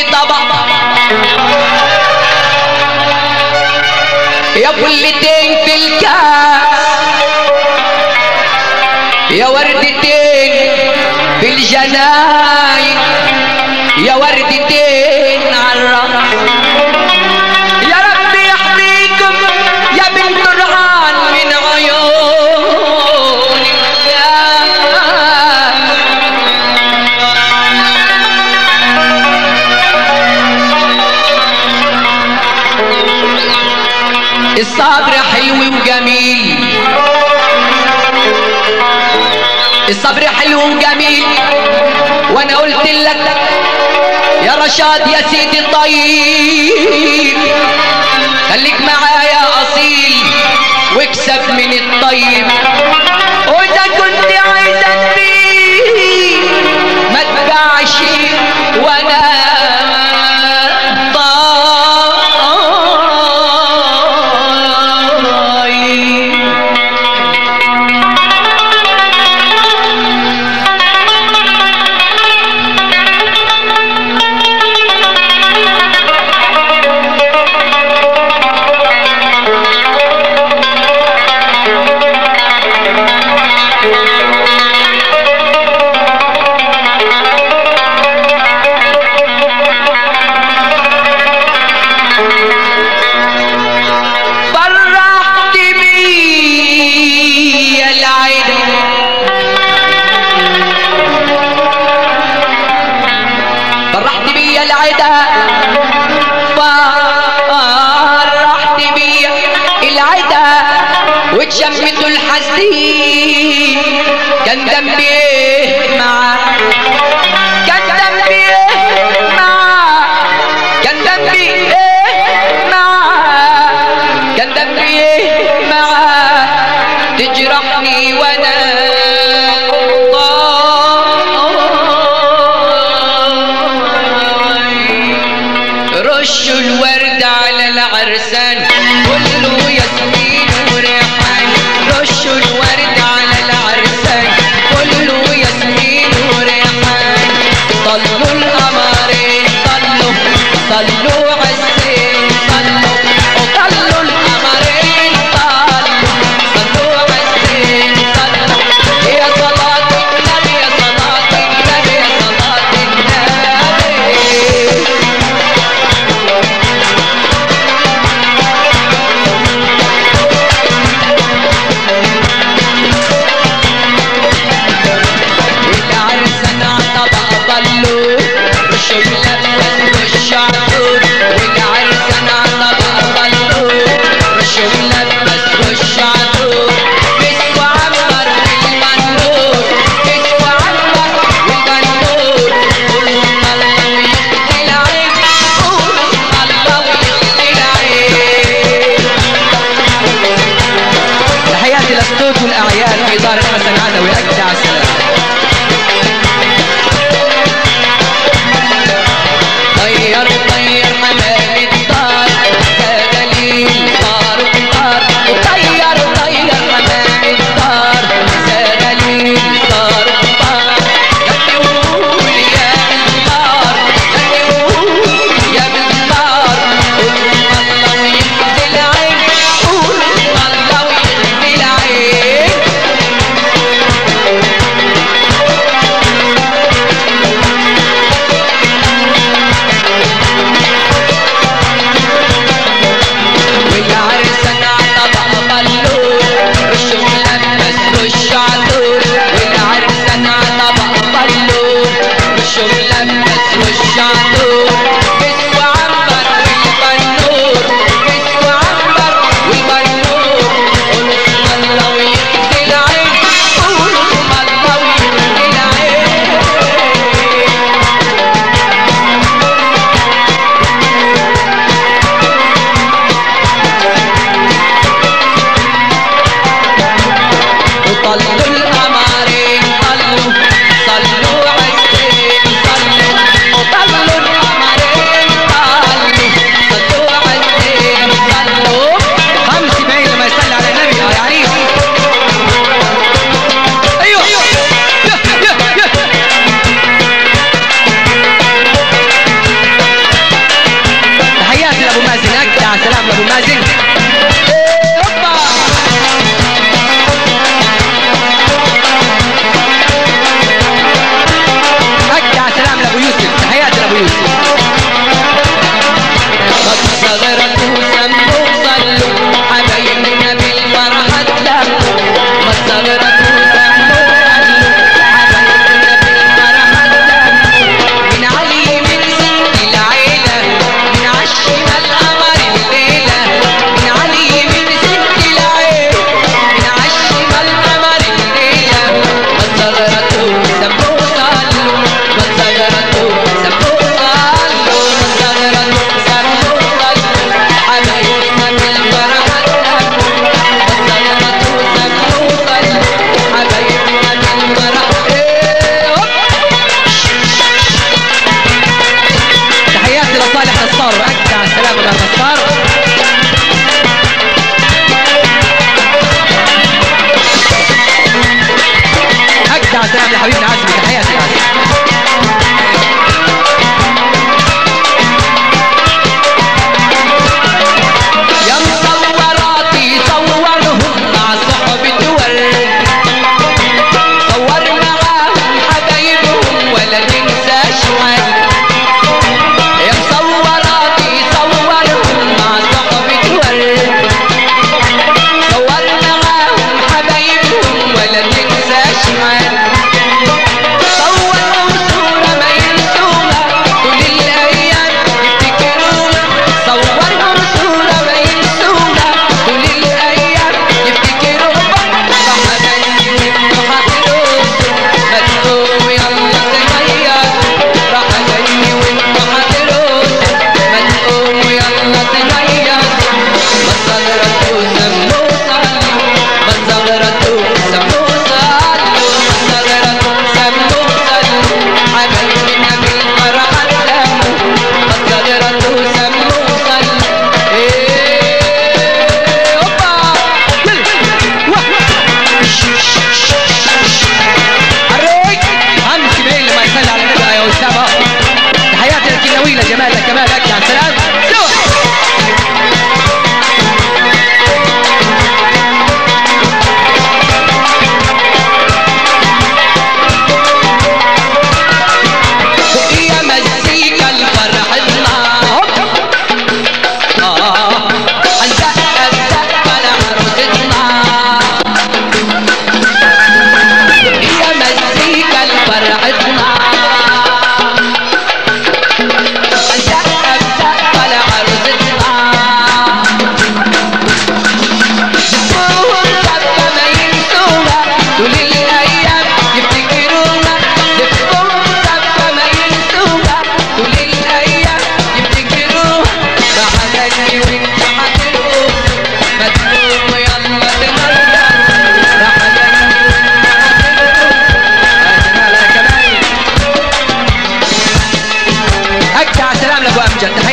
في طبق يا فلتين في الكاس يا وردتين في الجناين يا وردتين على الرأس يا رب يحميكم يا بنت الرعان من عيون الصبر حلو وجميل الصبر حلو وجميل وانا قلت لك يا رشاد يا سيدي الطيب خليك معايا اصيل واكسب من الطيب واذا كنت عايز اديك ما تباعش وانا طايب فرحت بي العين فرحت بي العدا فرحت بي العدا وتشمت الحزين كان ذنبي إيه معاك كان ذنبي إيه معاك كان ذنبي ايه معاك كان ذنبي ايه معاك تجرحني وانا ضايع. رشوا الورد على العرسان كله ياسمين وريحان رشوا الورد على العرسان كله ياسمين وريحان طلوا القمرين طلوا طلوا عالسين طلوا وطلوا القمرين طلوا طلوا عالسين طلوا يا صلاة النبي يا صلاة النبي يا صلاة النبي حسام اهو تحياتي لك النويلة جمالك كمالك يا سلام سوا يا مزيكا الفرحتنا آه، هنسقف سقفة لعروستنا يا مزيكا الفرحتنا هنسقف سقفة لعروستنا دفوهم سقفة ما ينسوها طول الأيام يفتكرونا دفوهم سقفة ما ينسوها طول الأيام يفتكروها بحناني وانت هتلقوا مدلوم يلا تمرجع بحناني وانت هتلقوا أجمل كمان أجدع سلام لأبو أمجد